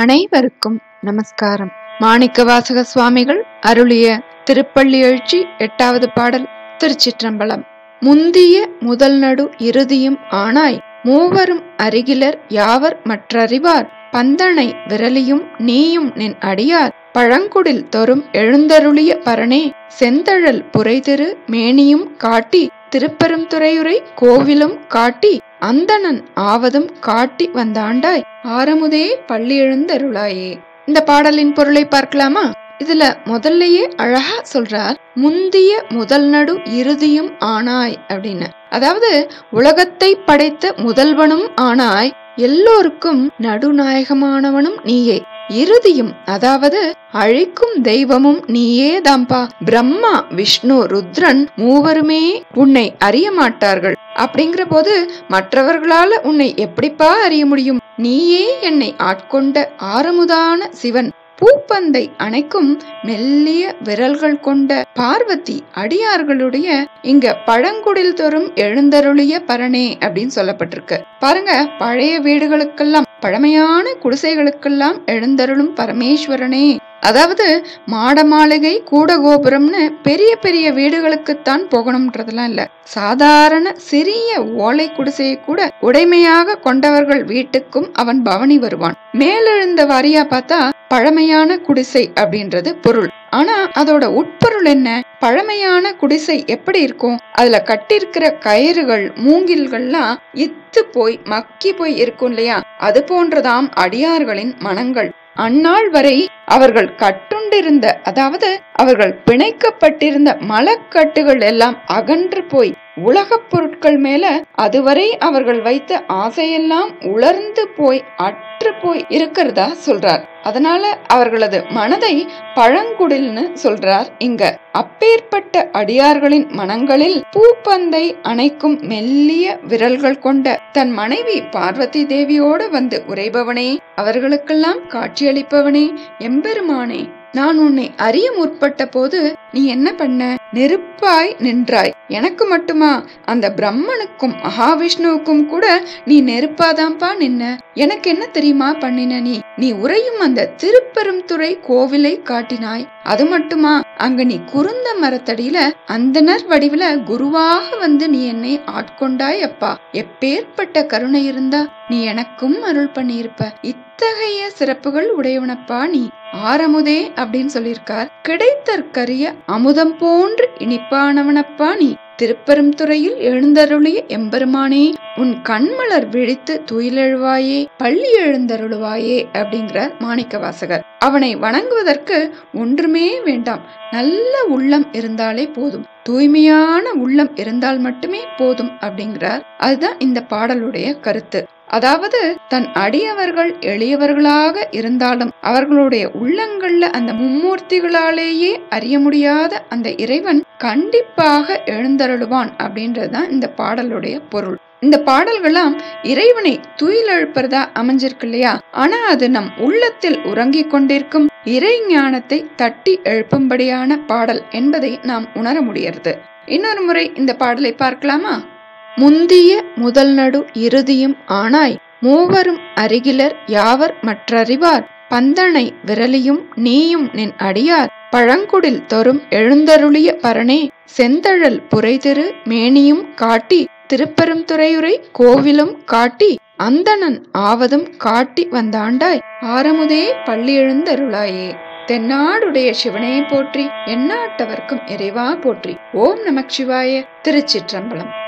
அனைவருக்கும் நமஸ்காரம் மாணிக்க வாசக சுவாமிகள் அருளிய திருப்பள்ளி எழுச்சி எட்டாவது பாடல் திருச்சிற்றம்பலம் முந்திய முதல் நடு இறுதியும் ஆனாய் மூவரும் அருகிலர் யாவர் மற்றறிவார் பந்தனை விரலியும் நீயும் நின் அடியார் பழங்குடில் தொறும் எழுந்தருளிய பரணே செந்தழல் புரைதிரு மேனியும் காட்டி திருப்பெருந்துறையுரை கோவிலும் காட்டி அந்தணன் ஆவதும் காட்டி வந்தாண்டாய் ஆரமுதே பள்ளி எழுந்தருளாயே இந்த பாடலின் பொருளை பார்க்கலாமா இதுல முதல்லயே அழகா சொல்றார் முந்திய முதல் நடு இறுதியும் ஆனாய் அப்படின்னு அதாவது உலகத்தை படைத்த முதல்வனும் ஆனாய் எல்லோருக்கும் நடுநாயகமானவனும் நீயே இறுதியும் அதாவது அழிக்கும் தெய்வமும் நீயே தாம்பா பிரம்மா விஷ்ணு ருத்ரன் மூவருமே உன்னை அறிய மாட்டார்கள் அப்படிங்கிற போது மற்றவர்களால உன்னை எப்படிப்பா அறிய முடியும் நீயே என்னை ஆட்கொண்ட ஆரமுதான சிவன் பூப்பந்தை அணைக்கும் மெல்லிய விரல்கள் கொண்ட பார்வதி அடியார்களுடைய இங்க பழங்குடில் தோறும் எழுந்தருளிய பரணே அப்படின்னு சொல்லப்பட்டிருக்கு பாருங்க பழைய வீடுகளுக்கெல்லாம் பழமையான குடிசைகளுக்கெல்லாம் எழுந்தருளும் பரமேஸ்வரனே அதாவது மாட மாளிகை கூட கோபுரம்னு பெரிய பெரிய வீடுகளுக்குத்தான் போகணும்ன்றதெல்லாம் இல்ல சாதாரண சிறிய ஓலை குடிசையை கூட உடைமையாக கொண்டவர்கள் வீட்டுக்கும் அவன் பவனி வருவான் மேலெழுந்த வாரியா பார்த்தா பழமையான குடிசை அப்படின்றது பொருள் ஆனா அதோட உட்பொருள் என்ன பழமையான குடிசை எப்படி இருக்கும் அதுல கட்டிருக்கிற கயிறுகள் மூங்கில்கள்லாம் இத்து போய் மக்கி போய் இருக்கும் இல்லையா அது போன்றதாம் அடியார்களின் மனங்கள் அந்நாள் வரை அவர்கள் கட்டுண்டிருந்த அதாவது அவர்கள் பிணைக்கப்பட்டிருந்த மலக்கட்டுகள் எல்லாம் அகன்று போய் உலகப் பொருட்கள் மேல அதுவரை அவர்கள் வைத்த ஆசையெல்லாம் உலர்ந்து போய் அற்று போய் இருக்கிறதா சொல்றார் அதனால அவர்களது மனதை பழங்குடில்னு சொல்றார் இங்க அப்பேற்பட்ட அடியார்களின் மனங்களில் பூப்பந்தை அணைக்கும் மெல்லிய விரல்கள் கொண்ட தன் மனைவி பார்வதி தேவியோடு வந்து உரைபவனே அவர்களுக்கெல்லாம் காட்சியளிப்பவனே எம்பெருமானே நான் உன்னை அறிய முற்பட்ட போது நீ என்ன பண்ண நெருப்பாய் நின்றாய் எனக்கு மட்டுமா அந்த பிரம்மனுக்கும் மகாவிஷ்ணுவுக்கும் கூட நீ நெருப்பாதான்பா நின்ன எனக்கு என்ன தெரியுமா பண்ணின நீ நீ உறையும் அந்த திருப்பெரும் துறை கோவிலை காட்டினாய் அது மட்டுமா அங்க நீ குருந்த மரத்தடியில அந்தனர் வடிவில குருவாக வந்து நீ என்னை ஆட்கொண்டாய் அப்பா எப்பேற்பட்ட கருணை இருந்தா நீ எனக்கும் அருள் பண்ணியிருப்ப இத்தகைய சிறப்புகள் உடையவனப்பா நீ ஆரமுதே அப்படின்னு சொல்லியிருக்கார் கிடைத்தற்கரிய அமுதம் போன்று இனிப்பானவனப்பா நீ திருப்பெரும் துறையில் எழுந்தருளிய எம்பெருமானே உன் கண்மலர் விழித்து துயிலெழுவாயே பள்ளி எழுந்தருளுவாயே அப்படிங்கிறார் மாணிக்க வாசகர் அவனை வணங்குவதற்கு ஒன்றுமே வேண்டாம் நல்ல உள்ளம் இருந்தாலே போதும் தூய்மையான உள்ளம் இருந்தால் மட்டுமே போதும் அப்படிங்கிறார் அதுதான் இந்த பாடலுடைய கருத்து அதாவது தன் அடியவர்கள் எளியவர்களாக இருந்தாலும் அவர்களுடைய உள்ளங்கள்ல அந்த மும்மூர்த்திகளாலேயே அறிய முடியாத அந்த இறைவன் கண்டிப்பாக எழுந்தருளுவான் அப்படின்றதுதான் இந்த பாடலுடைய பொருள் இந்த பாடல்கள்லாம் இறைவனை துயிலெழுப்புறதா அமைஞ்சிருக்கு இல்லையா ஆனா அது நம் உள்ளத்தில் உறங்கிக் கொண்டிருக்கும் இறை ஞானத்தை தட்டி எழுப்பும்படியான பாடல் என்பதை நாம் உணர முடியறது இன்னொரு முறை இந்த பாடலை பார்க்கலாமா முந்திய முதல் நடு இறுதியும் ஆனாய் மூவரும் அருகிலர் யாவர் மற்றறிவார் பந்தனை விரலியும் நீயும் நின் அடியார் பழங்குடில் தொறும் எழுந்தருளிய பரணே செந்தழல் புரைதிரு மேனியும் காட்டி திருப்பெருந்துறையுரை கோவிலும் காட்டி அந்தணன் ஆவதும் காட்டி வந்தாண்டாய் ஆரமுதே பள்ளி எழுந்தருளாயே தென்னாடுடைய சிவனையை போற்றி எந்நாட்டவர்க்கும் இறைவா போற்றி ஓம் நமக் சிவாய திருச்சிற்றம்பலம்